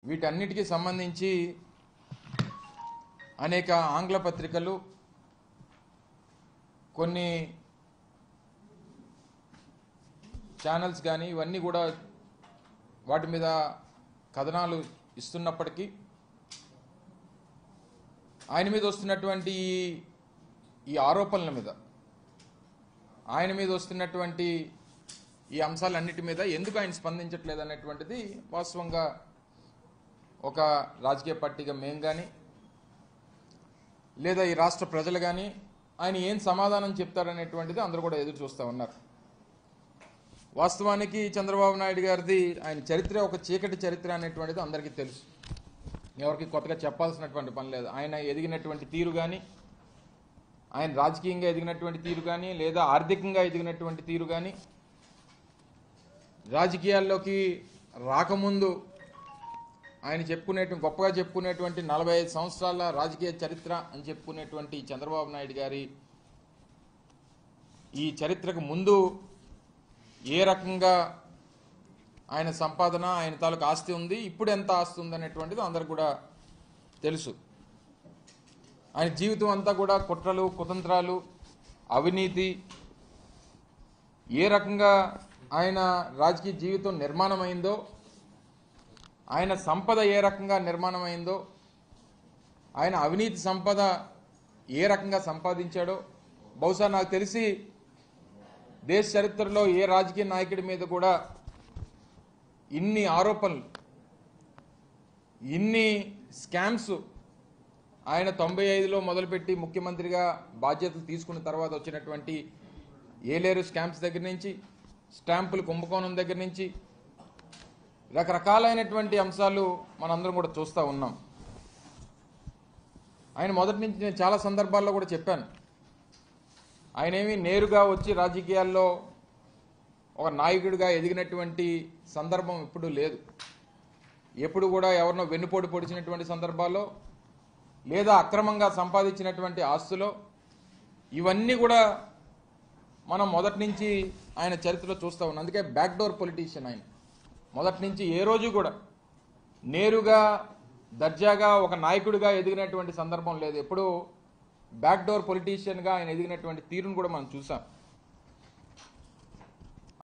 వీటన్నిటికీ సంబంధించి అనేక ఆంగ్ల పత్రికలు కొన్ని ఛానల్స్ కానీ ఇవన్నీ కూడా వాటి మీద కథనాలు ఇస్తున్నప్పటికీ ఆయన మీద వస్తున్నటువంటి ఈ- ఈ ఆరోపణల మీద ఆయన మీద వస్తున్నటువంటి ఈ అంశాలన్నిటి మీద ఎందుకు ఆయన స్పందించట్లేదు అనేటువంటిది వాస్తవంగా ఒక రాజకీయ పార్టీగా మేం కానీ లేదా ఈ రాష్ట్ర ప్రజలు కానీ ఆయన ఏం సమాధానం చెప్తారనేటువంటిది అందరూ కూడా ఎదురు చూస్తూ ఉన్నారు వాస్తవానికి చంద్రబాబు నాయుడు గారిది ఆయన చరిత్ర ఒక చీకటి చరిత్ర అనేటువంటిది అందరికీ తెలుసు ఎవరికి కొత్తగా చెప్పాల్సినటువంటి పని లేదు ఆయన ఎదిగినటువంటి తీరు కానీ ఆయన రాజకీయంగా ఎదిగినటువంటి తీరు కానీ లేదా ఆర్థికంగా ఎదిగినటువంటి తీరు కానీ రాజకీయాల్లోకి రాకముందు ఆయన చెప్పుకునేటువంటి గొప్పగా చెప్పుకునేటువంటి నలభై ఐదు సంవత్సరాల రాజకీయ చరిత్ర అని చెప్పుకునేటువంటి చంద్రబాబు నాయుడు గారి ఈ చరిత్రకు ముందు ఏ రకంగా ఆయన సంపాదన ఆయన తాలూకు ఆస్తి ఉంది ఇప్పుడు ఎంత ఆస్తి ఉంది అనేటువంటిది అందరికి కూడా తెలుసు ఆయన జీవితం అంతా కూడా కుట్రలు కుతంత్రాలు అవినీతి ఏ రకంగా ఆయన రాజకీయ జీవితం నిర్మాణమైందో ఆయన సంపద ఏ రకంగా నిర్మాణమైందో ఆయన అవినీతి సంపద ఏ రకంగా సంపాదించాడో బహుశా నాకు తెలిసి దేశ చరిత్రలో ఏ రాజకీయ నాయకుడి మీద కూడా ఇన్ని ఆరోపణలు ఇన్ని స్కామ్స్ ఆయన తొంభై ఐదులో మొదలుపెట్టి ముఖ్యమంత్రిగా బాధ్యతలు తీసుకున్న తర్వాత వచ్చినటువంటి ఏలేరు స్కామ్స్ దగ్గర నుంచి స్టాంపులు కుంభకోణం దగ్గర నుంచి రకరకాలైనటువంటి అంశాలు మనందరం కూడా చూస్తూ ఉన్నాం ఆయన మొదటి నుంచి నేను చాలా సందర్భాల్లో కూడా చెప్పాను ఆయన ఏమీ నేరుగా వచ్చి రాజకీయాల్లో ఒక నాయకుడిగా ఎదిగినటువంటి సందర్భం ఇప్పుడు లేదు ఎప్పుడు కూడా ఎవరినో వెన్నుపోటు పొడిచినటువంటి సందర్భాల్లో లేదా అక్రమంగా సంపాదించినటువంటి ఆస్తులో ఇవన్నీ కూడా మనం మొదటి నుంచి ఆయన చరిత్రలో చూస్తూ ఉన్నాం అందుకే బ్యాక్డోర్ పొలిటీషియన్ ఆయన మొదటి నుంచి ఏ రోజు కూడా నేరుగా దర్జాగా ఒక నాయకుడిగా ఎదిగినటువంటి సందర్భం లేదు ఎప్పుడు బ్యాక్డోర్ పొలిటీషియన్గా ఆయన ఎదిగినటువంటి తీరును కూడా మనం చూసాం